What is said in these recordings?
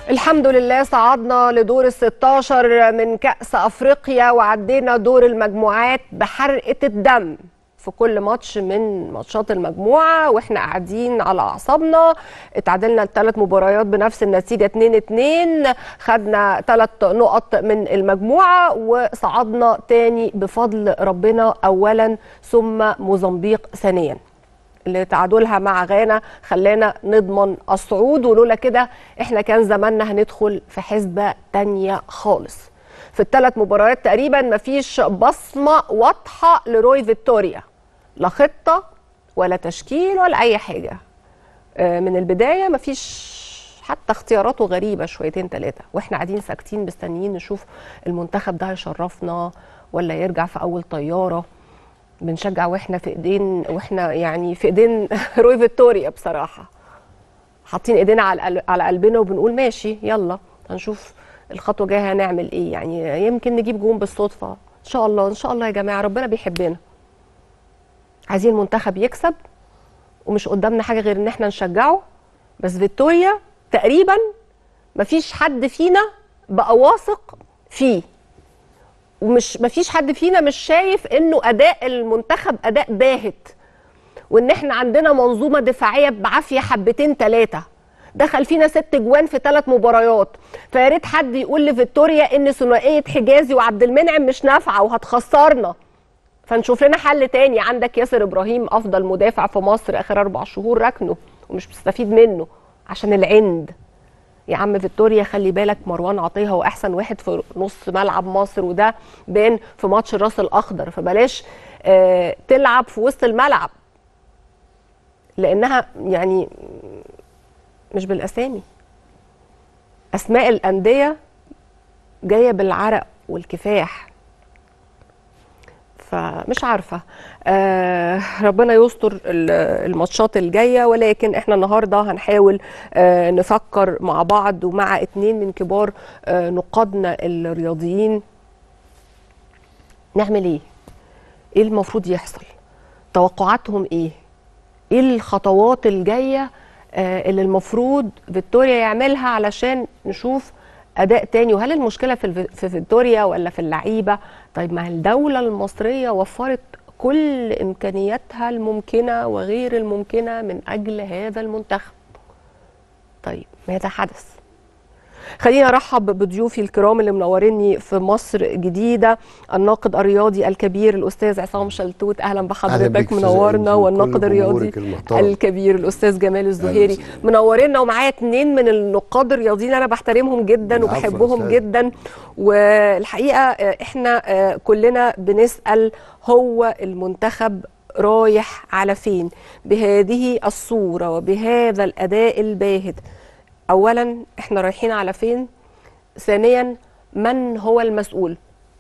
الحمد لله صعدنا لدور ال 16 من كأس أفريقيا وعدينا دور المجموعات بحرقة الدم في كل ماتش من ماتشات المجموعة واحنا قاعدين على أعصابنا اتعادلنا الثلاث مباريات بنفس النتيجة 2-2 خدنا ثلاث نقط من المجموعة وصعدنا تاني بفضل ربنا أولا ثم موزمبيق ثانيا اللي تعادلها مع غانا خلانا نضمن الصعود ولولا كده احنا كان زماننا هندخل في حسبة تانية خالص في الثلاث مباريات تقريبا مفيش بصمة واضحة لروي فيكتوريا لا خطة ولا تشكيل ولا أي حاجة آه، من البداية مفيش حتى اختياراته غريبة شويتين ثلاثة واحنا قاعدين ساكتين مستنيين نشوف المنتخب ده هيشرفنا ولا يرجع في أول طيارة بنشجع واحنا في ايدين واحنا يعني في ايدين روي فيكتوريا بصراحه حاطين ايدينا على القل- على قلبنا وبنقول ماشي يلا هنشوف الخطوه الجايه هنعمل ايه يعني يمكن نجيب جون بالصدفه ان شاء الله ان شاء الله يا جماعه ربنا بيحبنا عايزين المنتخب يكسب ومش قدامنا حاجه غير ان احنا نشجعه بس فيكتوريا تقريبا مفيش حد فينا بقى واثق فيه ومش مفيش حد فينا مش شايف انه اداء المنتخب اداء باهت وان احنا عندنا منظومه دفاعيه بعافيه حبتين ثلاثه دخل فينا ست جوان في ثلاث مباريات فيا ريت حد يقول لفيكتوريا ان ثنائيه حجازي وعبد المنعم مش نافعه وهتخسرنا فنشوف لنا حل تاني عندك ياسر ابراهيم افضل مدافع في مصر اخر اربع شهور ركنه ومش مستفيد منه عشان العند يا عم فيكتوريا خلي بالك مروان عطيه هو احسن واحد في نص ملعب مصر وده بان في ماتش الراس الاخضر فبلاش آه تلعب في وسط الملعب لانها يعني مش بالاسامي اسماء الانديه جايه بالعرق والكفاح فمش عارفه آه ربنا يستر ال- الماتشات الجايه ولكن احنا النهارده هنحاول آه نفكر مع بعض ومع اتنين من كبار آه نقادنا الرياضيين نعمل ايه؟ ايه المفروض يحصل؟ توقعاتهم ايه؟ ايه الخطوات الجايه آه، اللي المفروض فيكتوريا يعملها علشان نشوف اداء تاني وهل المشكله في الف- في فيكتوريا ولا في اللعيبه طيب ما الدوله المصريه وفرت كل امكانياتها الممكنه وغير الممكنه من اجل هذا المنتخب طيب ماذا حدث خلينا ارحب بضيوفي الكرام اللي منوريني في مصر جديده الناقد الرياضي الكبير الاستاذ عصام شلتوت اهلا أهلا بحضرتك بيك أستاذ منورنا أنجي والناقد وكل الرياضي جمهورك المحترم. الكبير الاستاذ جمال الزهيري وسهلا. منورنا ومعايا اتنين من النقاد الرياضيين انا بحترمهم جدا العفو يا وبحبهم أستاذ. جدا والحقيقه آه، احنا آه، كلنا بنسال هو المنتخب رايح على فين بهذه الصوره وبهذا الاداء الباهت اولا احنا رايحين على فين ثانيا من هو المسؤول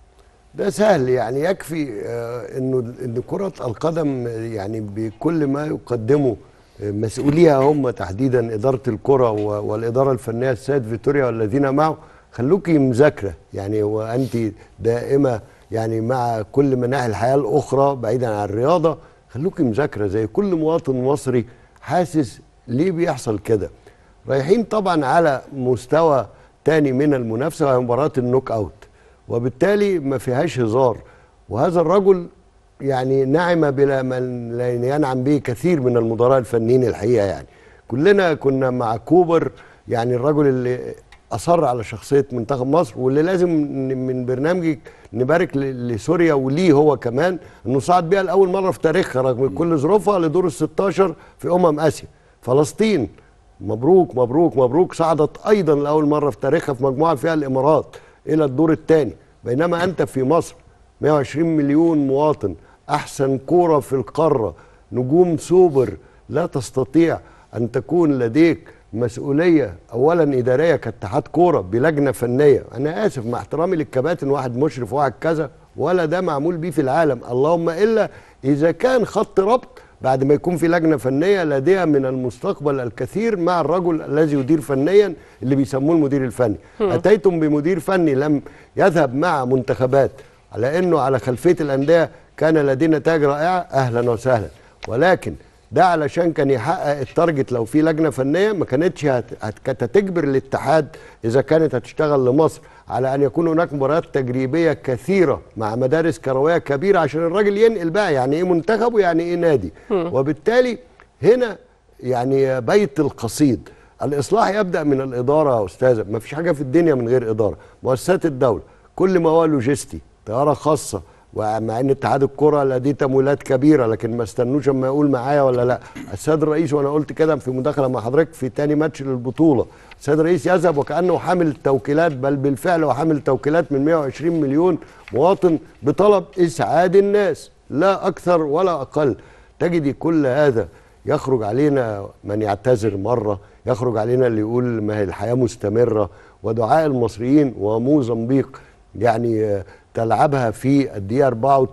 ده سهل يعني يكفي آه، انه ان كرة القدم يعني بكل ما يقدمه آه، مسؤوليها هم تحديدا إدارة الكرة و- والإدارة الفنية السيد فيتوريا والذين معه خلوكي مذاكرة يعني وأنت دائمة يعني مع كل مناحي الحياة الأخرى بعيدا عن الرياضة خلوكي مذاكرة زي كل مواطن مصري حاسس ليه بيحصل كده رايحين طبعا على مستوى تاني من المنافسة وهي مباراة النوك أوت وبالتالي ما فيهاش هزار وهذا الرجل يعني نعم بلا من لا ينعم به كثير من المدراء الفنيين الحقيقه يعني كلنا كنا مع كوبر يعني الرجل اللي اصر على شخصيه منتخب مصر واللي لازم ن- من برنامجك نبارك ل- لسوريا وليه هو كمان انه صعد بيها لاول مره في تاريخها رغم كل ظروفها لدور ال 16 في امم اسيا فلسطين مبروك مبروك مبروك صعدت ايضا لاول مره في تاريخها في مجموعه فيها الامارات الى الدور الثاني بينما انت في مصر 120 مليون مواطن احسن كوره في القاره نجوم سوبر لا تستطيع ان تكون لديك مسؤوليه اولا اداريه كاتحاد كوره بلجنه فنيه انا اسف مع احترامي للكباتن واحد مشرف وواحد كذا ولا ده معمول بيه في العالم اللهم الا اذا كان خط ربط بعد ما يكون في لجنه فنيه لديها من المستقبل الكثير مع الرجل الذي يدير فنيا اللي بيسموه المدير الفني اتيتم بمدير فني لم يذهب مع منتخبات على انه على خلفيه الانديه كان لديه نتائج رائعه اهلا وسهلا ولكن ده علشان كان يحقق التارجت لو في لجنه فنيه ما كانتش هت... هت... كانت هتجبر الاتحاد اذا كانت هتشتغل لمصر على ان يكون هناك مباريات تجريبيه كثيره مع مدارس كرويه كبيره عشان الراجل ينقل بقى يعني ايه منتخب ويعني ايه نادي وبالتالي هنا يعني بيت القصيد الاصلاح يبدا من الاداره يا استاذه ما فيش حاجه في الدنيا من غير اداره مؤسسات الدوله كل ما هو لوجستي طياره خاصه ومع ان اتحاد الكره لديه تمويلات كبيره لكن ما استنوش اما يقول معايا ولا لا السيد الرئيس وانا قلت كده في مداخله مع حضرتك في تاني ماتش للبطوله السيد الرئيس يذهب وكانه حامل التوكيلات بل بالفعل هو حامل توكيلات من 120 مليون مواطن بطلب اسعاد الناس لا اكثر ولا اقل تجدي كل هذا يخرج علينا من يعتذر مره يخرج علينا اللي يقول ما هي الحياه مستمره ودعاء المصريين وموزمبيق يعني آه، تلعبها في الدقيقه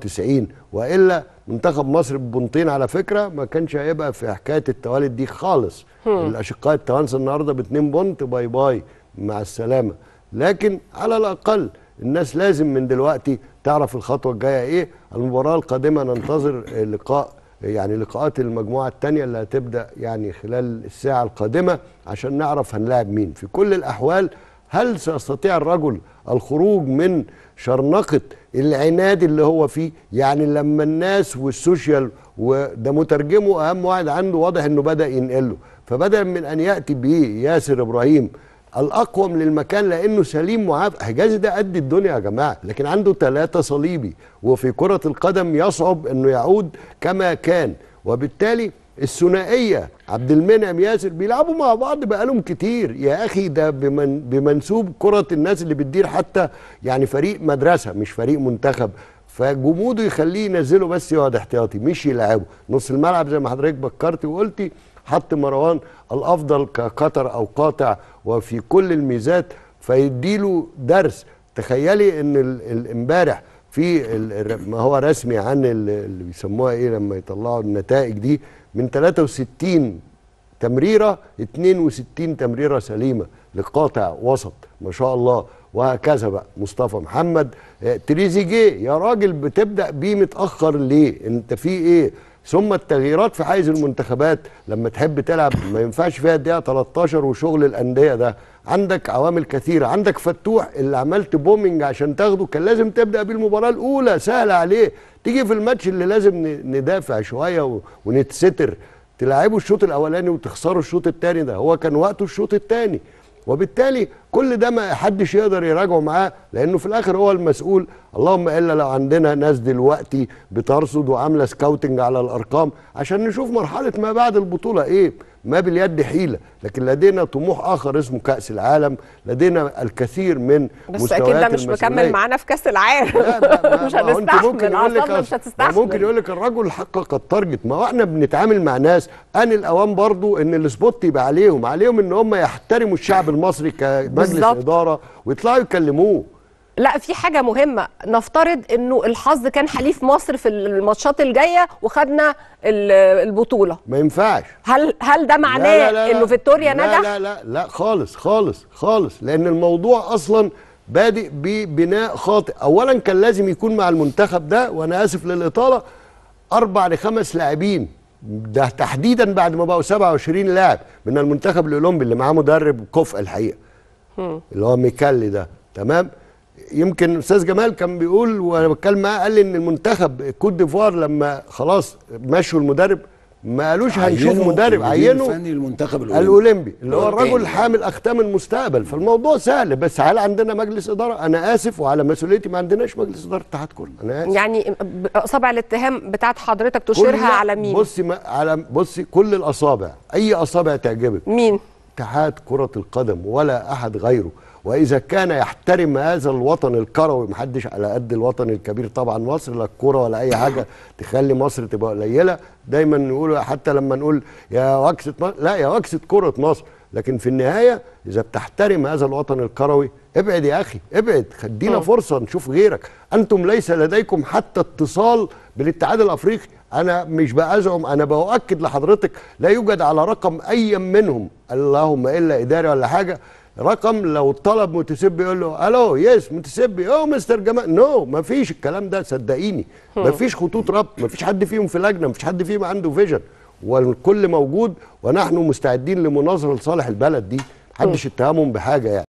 94 والا منتخب مصر ببنطين على فكره ما كانش هيبقى في حكايه التوالد دي خالص الاشقاء التوانسه النهارده باتنين بونت باي باي مع السلامه لكن على الاقل الناس لازم من دلوقتي تعرف الخطوه الجايه ايه المباراه القادمه ننتظر لقاء يعني لقاءات المجموعه الثانيه اللي هتبدا يعني خلال الساعه القادمه عشان نعرف هنلاعب مين في كل الاحوال هل سيستطيع الرجل الخروج من شرنقه العناد اللي هو فيه يعني لما الناس والسوشيال وده مترجمه اهم واحد عنده واضح انه بدا ينقله فبدل من ان ياتي به ياسر ابراهيم الاقوم للمكان لانه سليم معافى حجازي ده قد الدنيا يا جماعه لكن عنده ثلاثه صليبي وفي كره القدم يصعب انه يعود كما كان وبالتالي الثنائيه عبد المنعم ياسر بيلعبوا مع بعض بقالهم كتير يا اخي ده بمن بمنسوب كره الناس اللي بتدير حتى يعني فريق مدرسه مش فريق منتخب فجموده يخليه ينزله بس يقعد احتياطي مش يلعبه نص الملعب زي ما حضرتك بكرتي وقلتي حط مروان الافضل كقطر او قاطع وفي كل الميزات فيديله درس تخيلي ان ال- ال- امبارح في ال- ال- ما هو رسمي عن ال- اللي بيسموها ايه لما يطلعوا النتائج دي من 63 تمريره 62 تمريره سليمه لقاطع وسط ما شاء الله وهكذا بقى مصطفى محمد آه، تريزيجيه يا راجل بتبدا بيه متاخر ليه انت في ايه ثم التغييرات في حيز المنتخبات لما تحب تلعب ما ينفعش فيها الدقيقه 13 وشغل الانديه ده عندك عوامل كثيره عندك فتوح اللي عملت بومينج عشان تاخده كان لازم تبدا بيه المباراه الاولى سهله عليه تيجي في الماتش اللي لازم ن- ندافع شويه و- ونتستر تلعبوا الشوط الاولاني وتخسروا الشوط الثاني ده هو كان وقته الشوط الثاني وبالتالي كل ده ما حدش يقدر يراجعه معاه لانه في الاخر هو المسؤول اللهم الا لو عندنا ناس دلوقتي بترصد وعامله سكاوتنج على الارقام عشان نشوف مرحله ما بعد البطوله ايه ما باليد حيله لكن لدينا طموح اخر اسمه كاس العالم لدينا الكثير من بس اكيد ده مش مكمل المسؤولية. معانا في كاس العالم لا ما- ما- مش ما هو انت ممكن هنستحمل يقول لك اعصابنا مش أصل- ما هتستحمل ممكن يقول لك الرجل حقق التارجت ما هو احنا بنتعامل مع ناس ان الاوان برضو ان السبوت يبقى عليهم عليهم ان هم يحترموا الشعب المصري كمجلس بالظبط. اداره ويطلعوا يكلموه لا في حاجة مهمة نفترض انه الحظ كان حليف مصر في الماتشات الجاية وخدنا ال- البطولة ما ينفعش هل هل ده لا معناه لا لا انه لا. فيكتوريا لا نجح؟ لا لا لا خالص خالص خالص لان الموضوع اصلا بادئ ببناء خاطئ اولا كان لازم يكون مع المنتخب ده وانا اسف للاطاله اربع لخمس لاعبين ده تحديدا بعد ما بقوا 27 لاعب من المنتخب الاولمبي اللي معاه مدرب كفء الحقيقه اللي هو ميكالي ده تمام يمكن استاذ جمال كان بيقول وانا بتكلم معاه قال لي ان المنتخب كوت ديفوار لما خلاص مشوا المدرب ما قالوش هنشوف عينوا مدرب المدير عينوا الفني للمنتخب الاولمبي الاولمبي اللي هو الرجل الأولمبي. حامل اختام المستقبل فالموضوع سهل بس هل عندنا مجلس اداره انا اسف وعلى مسؤوليتي ما عندناش مجلس اداره اتحاد كره انا اسف يعني ب- اصابع الاتهام بتاعت حضرتك تشيرها كل- على مين؟ بصي ما على بصي كل الاصابع اي اصابع تعجبك مين؟ اتحاد كرة القدم ولا أحد غيره وإذا كان يحترم هذا الوطن الكروي محدش على قد الوطن الكبير طبعا مصر لا الكرة ولا أي حاجة تخلي مصر تبقى قليلة دايما نقول حتى لما نقول يا وكسة مصر لا يا وكسة كرة مصر لكن في النهاية إذا بتحترم هذا الوطن الكروي ابعد يا أخي ابعد خدينا فرصة نشوف غيرك أنتم ليس لديكم حتى اتصال بالاتحاد الأفريقي انا مش بأزعم انا باؤكد لحضرتك لا يوجد على رقم اي منهم اللهم الا اداري ولا حاجه رقم لو طلب متسبي يقول له الو يس متسبي او مستر جمال نو ما فيش الكلام ده صدقيني ما فيش خطوط ربط ما فيش حد فيهم في لجنه ما فيش حد فيهم عنده فيجن والكل موجود ونحن مستعدين لمناظره لصالح البلد دي محدش اتهمهم بحاجه يعني